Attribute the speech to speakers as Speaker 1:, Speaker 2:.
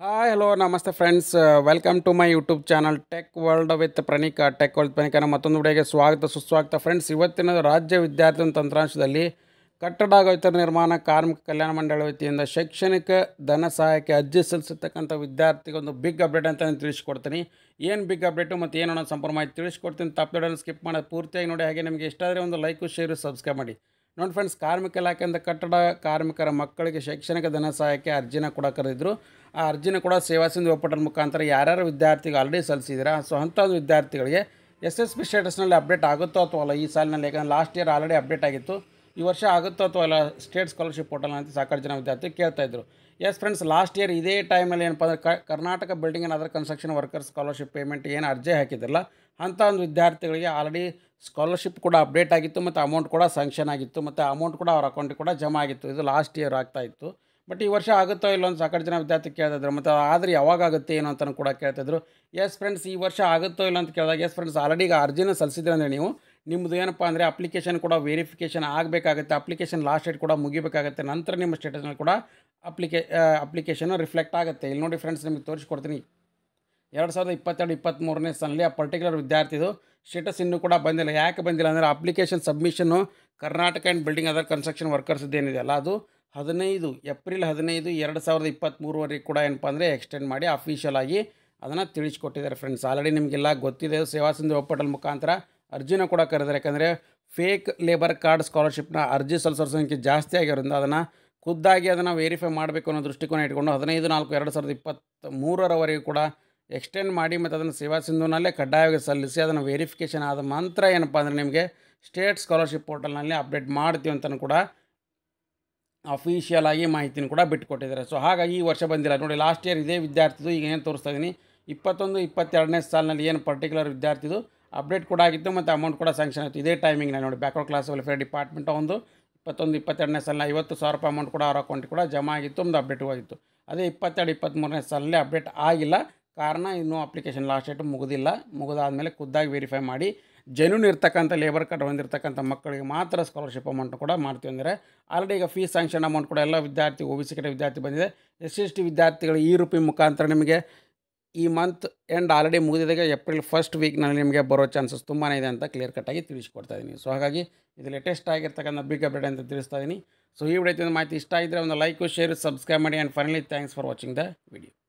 Speaker 1: hi hello ನಮಸ್ತೆ friends welcome to my YouTube channel tech world with Praneeka tech world ಪ್ರಣೀಕನ ಮತ್ತೊಂದು ವಿಡಿಯೋಗೆ ಸ್ವಾಗತ ಸುಸ್ವಾಗತ ಫ್ರೆಂಡ್ಸ್ ಇವತ್ತಿನ ರಾಜ್ಯ ವಿದ್ಯಾರ್ಥಿ ತಂತ್ರಾಂಶದಲ್ಲಿ ಕಟ್ಟಡ ಹಾಗೂ ನಿರ್ಮಾಣ ಕಾರ್ಮಿಕ ಕಲ್ಯಾಣ ಮಂಡಳಿ ವತಿಯಿಂದ ಶೈಕ್ಷಣಿಕ ಧನ ಸಹಾಯಕ್ಕೆ ಅರ್ಜಿ ಸಲ್ಲಿಸತಕ್ಕಂಥ ವಿದ್ಯಾರ್ಥಿಗೆ ಒಂದು ಬಿಗ್ ಅಪ್ಡೇಟ್ ಅಂತ ನಾನು ತಿಳಿಸ್ಕೊಡ್ತೀನಿ ಏನು ಬಿಗ್ ಅಪ್ಡೇಟು ಮತ್ತು ಏನು ಅನ್ನೋ ಸಂಪೂರ್ಣ ಮಾಹಿತಿ ತಿಳಿಸ್ಕೊಡ್ತೀನಿ ತಪ್ಪದನ್ನು ಸ್ಕಿಪ್ ಮಾಡೋದು ಪೂರ್ತಿಯಾಗಿ ನೋಡಿ ಹಾಗೆ ನಿಮಗೆ ಇಷ್ಟ ಆದರೆ ಒಂದು ಲೈಕು ಶೇರು ಸಬ್ಸ್ಕ್ರೈಬ್ ಮಾಡಿ ನೋಡಿ ಫ್ರೆಂಡ್ಸ್ ಕಾರ್ಮಿಕ ಇಲಾಖೆಯಿಂದ ಕಟ್ಟಡ ಕಾರ್ಮಿಕರ ಮಕ್ಕಳಿಗೆ ಶೈಕ್ಷಣಿಕ ಧನ ಸಹಾಯಕ್ಕೆ ಅರ್ಜಿನ ಕೂಡ ಕರೆದಿದ್ರು ಆ ಅರ್ಜಿನ ಕೂಡ ಸೇವಾ ಸಿಂಧು ಒಪ್ಪಟದ ಮುಖಾಂತರ ಯಾರ್ಯಾರು ವಿದ್ಯಾರ್ಥಿಗಳು ಆಲ್ರೆಡಿ ಸಲ್ಲಿಸಿದ್ದೀರಾ ಸೊ ಅಂಥ ಒಂದು ವಿದ್ಯಾರ್ಥಿಗಳಿಗೆ ಎಸ್ ಎಸ್ ಪಿ ಸ್ಟೇಟಸ್ನಲ್ಲಿ ಅಪ್ಡೇಟ್ ಆಗುತ್ತೋ ಅಥವಾ ಅಲ್ಲ ಈ ಸಾಲಿನಲ್ಲಿ ಯಾಕಂದ್ರೆ ಲಾಸ್ಟ್ ಇಯರ್ ಆಲ್ರೆಡಿ ಅಪ್ಡೇಟ್ ಆಗಿತ್ತು ಈ ವರ್ಷ ಆಗುತ್ತೋ ಅಥವಾ ಅಲ್ಲ ಸ್ಟೇಟ್ ಸ್ಕಾಲರ್ಶಿಪ್ ಪೋರ್ಟಲ್ ಅಂತ ಸಾಕಷ್ಟು ಜನ ವಿದ್ಯಾರ್ಥಿ ಕೇಳ್ತಾ ಇದ್ರು ಎಸ್ ಫ್ರೆಂಡ್ಸ್ ಲಾಸ್ಟ್ ಇಯರ್ ಇದೇ ಟೈಮಲ್ಲಿ ಏನಪ್ಪ ಅಂದರೆ ಕ Karnataka building and other construction workers scholarship payment ಏನು ಅರ್ಜಿ ಹಾಕಿದ್ರಲ್ಲ ಅಂಥ ಒಂದು ವಿದ್ಯಾರ್ಥಿಗಳಿಗೆ ಆಲ್ರೆಡಿ ಸ್ಕಾಲರ್ಶಿಪ್ ಕೂಡ ಅಪ್ಡೇಟ್ ಆಗಿತ್ತು ಮತ್ತು ಅಮೌಂಟ್ ಕೂಡ ಸ್ಯಾಂಕ್ಷನ್ ಆಗಿತ್ತು ಮತ್ತು ಅಮೌಂಟ್ ಕೂಡ ಅವ್ರ ಅಕೌಂಟಿಗೆ ಕೂಡ ಜಮಾ ಆಗಿತ್ತು ಇದು ಲಾಸ್ಟ್ ಇಯರ್ ಆಗ್ತಾ ಇತ್ತು ಬಟ್ ಈ ವರ್ಷ ಆಗುತ್ತೋ ಇಲ್ಲ ಅಂತ ಸಾಕಷ್ಟು ಜನ ವಿದ್ಯಾರ್ಥಿ ಕೇಳ್ತಿದ್ರು ಮತ್ತು ಆದರೆ ಯಾವಾಗ ಆಗುತ್ತೆ ಏನು ಅಂತಲೂ ಕೂಡ ಕೇಳ್ತಿದ್ರು ಎಸ್ ಫ್ರೆಂಡ್ಸ್ ಈ ವರ್ಷ ಆಗುತ್ತೋ ಇಲ್ಲ ಅಂತ ಕೇಳಿದಾಗ ಎಸ್ ಫ್ರೆಂಡ್ಸ್ ಆಲ್ರೆಡಿ ಈಗ ಅರ್ಜಿನ ಸಲ್ಲಿಸಿದ್ರೆ ಅಂದರೆ ನೀವು ನಿಮ್ಮದು ಏನಪ್ಪ ಅಂದರೆ ಅಪ್ಲಿಕೇಶನ್ ಕೂಡ ವೆರಿಫಿಕೇಷನ್ ಆಗಬೇಕಾಗುತ್ತೆ ಅಪ್ಲಿಕೇಶನ್ ಲಾಸ್ಟ್ ಡೇಟ್ ಕೂಡ ಮುಗಿಬೇಕಾಗುತ್ತೆ ನಂತರ ನಿಮ್ಮ ಸ್ಟೇಟಸ್ನಲ್ಲಿ ಕೂಡ ಅಪ್ಲಿಕೇ ಅಪ್ಲಿಕೇಶನ್ ರಿಫ್ಲೆಕ್ಟ್ ಆಗುತ್ತೆ ಇಲ್ಲಿ ನೋಡಿ ಫ್ರೆಂಡ್ಸ್ ನಿಮಗೆ ತೋರಿಸ್ಕೊಡ್ತೀನಿ ಎರಡು ಸಾವಿರದ ಇಪ್ಪತ್ತೆರಡು ಇಪ್ಪತ್ತ್ಮೂರನೇ ಸಾಲಿನಲ್ಲಿ ಆ ಪರ್ಟಿಕ್ಯುಲರ್ ವಿದ್ಯಾರ್ಥಿದು ಸ್ಟೇಟಸ್ ಇನ್ನೂ ಕೂಡ ಬಂದಿಲ್ಲ ಯಾಕೆ ಬಂದಿಲ್ಲ ಅಂದರೆ ಅಪ್ಲಿಕೇಶನ್ ಸಬ್ಮಿಷನ್ನು Karnataka and building other construction workers ಏನಿದೆಯಲ್ಲ ಅದು ಹದಿನೈದು ಏಪ್ರಿಲ್ ಹದಿನೈದು ಎರಡು ಸಾವಿರದ ಇಪ್ಪತ್ತ್ಮೂರವರೆಗೆ ಕೂಡ ಏನಪ್ಪ ಅಂದರೆ ಎಕ್ಸ್ಟೆಂಡ್ ಮಾಡಿ ಅಫಿಷಿಯಲ್ ಆಗಿ ಅದನ್ನು ತಿಳಿಸ್ಕೊಟ್ಟಿದ್ದಾರೆ ಫ್ರೆಂಡ್ಸ್ ಆಲ್ರೆಡಿ ನಿಮಗೆಲ್ಲ ಗೊತ್ತಿದೆ ಸೇವಾ ಸಿಂಧು ಒಪ್ಪಟಲ್ ಮುಖಾಂತರ ಅರ್ಜಿನ ಕೂಡ ಕರೆದಾರೆ ಯಾಕಂದರೆ ಫೇಕ್ ಲೇಬರ್ ಕಾರ್ಡ್ ಸ್ಕಾಲರ್ಶಿಪ್ನ ಅರ್ಜಿ ಸಲ್ಲಿಸೋ ಸಂಖ್ಯೆ ಜಾಸ್ತಿ ಆಗಿರೋದ್ರಿಂದ ಅದನ್ನು ಖುದ್ದಾಗಿ ಅದನ್ನು ವೆರಿಫೈ ಮಾಡಬೇಕು ಅನ್ನೋ ದೃಷ್ಟಿಕೋನ ಇಟ್ಕೊಂಡು ಹದಿನೈದು ನಾಲ್ಕು ಎರಡು ಸಾವಿರದ ಇಪ್ಪತ್ತ್ ಮೂರರವರೆಗೂ ಕೂಡ ಎಕ್ಸ್ಟೆಂಡ್ ಮಾಡಿ ಮತ್ತು ಅದನ್ನು ಸೇವಾ ಸಿಂಧುನಲ್ಲೇ ಕಡ್ಡಾಯವಾಗಿ ಸಲ್ಲಿಸಿ ಅದನ್ನು ವೆರಿಫಿಕೇಷನ್ ಆದ ನಂತರ ಏನಪ್ಪ ಅಂದರೆ ನಿಮಗೆ ಸ್ಟೇಟ್ ಸ್ಕಾಲರ್ಶಿಪ್ ಪೋರ್ಟಲ್ನಲ್ಲಿ ಅಪ್ಡೇಟ್ ಮಾಡ್ತೀವಿ ಅಂತಲೂ ಕೂಡ ಅಫಿಷಿಯಲ್ ಆಗಿ ಮಾಹಿತಿನ ಕೂಡ ಬಿಟ್ಟುಕೊಟ್ಟಿದ್ದಾರೆ ಸೊ ಹಾಗಾಗಿ ಈ ವರ್ಷ ಬಂದಿಲ್ಲ ನೋಡಿ ಲಾಸ್ಟ್ ಇಯರ್ ಇದೇ ವಿದ್ಯಾರ್ಥಿದು ಈಗ ಏನು ತೋರಿಸ್ತಾ ಇದ್ದೀನಿ ಇಪ್ಪತ್ತೊಂದು ಇಪ್ಪತ್ತೆರಡನೇ ಸಾಲಿನಲ್ಲಿ ಏನು ಪರ್ಟಿಕ್ಯುಲರ್ ವಿದ್ಯಾರ್ಥಿದು ಅಪ್ಡೇಟ್ ಕೂಡ ಆಗಿತ್ತು ಮತ್ತು ಅಮೌಂಟ್ ಕೂಡ ಸ್ಯಾಂಕ್ಷನ್ ಆಯಿತು ಇದೇ ಟೈಮಿಂಗ್ನಲ್ಲಿ ನೋಡಿ ಬ್ಯಾಕ್ವರ್ಡ್ ಕ್ಲಾಸ್ ವೆಲ್ಫೇರ್ ಡಿಪಾರ್ಟ್ಮೆಂಟ್ ಒಂದು ಇಪ್ಪತ್ತೊಂದು ಇಪ್ಪತ್ತೆರಡನೇ ಸಾಲಿನ ಐವತ್ತು ಸಾವಿರ ರೂಪಾಯಿ ಅಮೌಂಟ್ ಕೂಡ ಅವ್ರ ಅಕೌಂಟಿಗೆ ಕೂಡ ಜಮಾ ಆಗಿತ್ತು ಒಂದು ಅಪ್ಡೇಟು ಆಗಿತ್ತು ಅದೇ ಇಪ್ಪತ್ತೆರಡು ಇಪ್ಪತ್ತ್ಮೂರನೇ ಸಾಲಲ್ಲಿ ಅಪ್ಡೇಟ್ ಆಗಿಲ್ಲ ಕಾರಣ ಇನ್ನೂ ಅಪ್ಲಿಕೇಶನ್ ಲಾಸ್ಟ್ ಡೇಟು ಮುಗಿದಿಲ್ಲ ಮುಗಿದಾದಮೇಲೆ ಖುದ್ದಾಗಿ ವೆರಿಫೈ ಮಾಡಿ ಜೆನ್ಯೂನ್ ಇರ್ತಕ್ಕಂಥ ಲೇಬರ್ ಕಾರ್ಡ್ ಹೊಂದಿರತಕ್ಕಂಥ ಮಕ್ಕಳಿಗೆ ಮಾತ್ರ ಸ್ಕಾಲರ್ಶಿಪ್ ಅಮೌಂಟ್ ಕೂಡ ಮಾಡ್ತೀವಿ ಅಂದರೆ ಆಲ್ರೆಡಿ ಈಗ ಫೀಸ್ ಸ್ಯಾಂಕ್ಷನ್ ಅಮೌಂಟ್ ಕೂಡ ಎಲ್ಲ ವಿದ್ಯಾರ್ಥಿ ಒ ಬಿ ಸಿ ವಿದ್ಯಾರ್ಥಿ ಬಂದಿದೆ ಎಸ್ ಎಸ್ ಟಿ ವಿದ್ಯಾರ್ಥಿಗಳು ಈ ರೂಪಾಯಿ ಮುಖಾಂತರ ನಿಮಗೆ ಈ ಮಂತ್ ಎಂಡ್ ಆಲ್ರೆಡಿ ಮುಗಿದಿದಾಗ ಏಪ್ರಿಲ್ ಫಸ್ಟ್ ವೀಕ್ನಲ್ಲಿ ನಿಮಗೆ ಬರೋ ಚಾನ್ಸಸ್ ತುಂಬಾ ಇದೆ ಅಂತ ಕ್ಲಿಯರ್ ಕಟ್ಟಾಗಿ ತಿಳಿಸ್ಕೊಡ್ತಾ ಇದ್ದೀನಿ ಸೊ ಹಾಗಾಗಿ ಇದು ಲೇಟೆಸ್ಟ್ ಆಗಿರ್ತಕ್ಕಂಥ ಬಿಗ್ ಅಪ್ಡೇಟ್ ಅಂತ ತಿಳಿಸ್ತಾ ಇದ್ದೀನಿ ಸೊ ಈ ವಿಡಿಯೋ ಮಾಹಿತಿ ಇಷ್ಟ ಆಗಿದ್ದರೆ ಒಂದು ಲೈಕು ಶೇರ್ ಸಬ್ಸ್ಕ್ರೈಬ್ ಮಾಡಿ and finally thanks for watching the video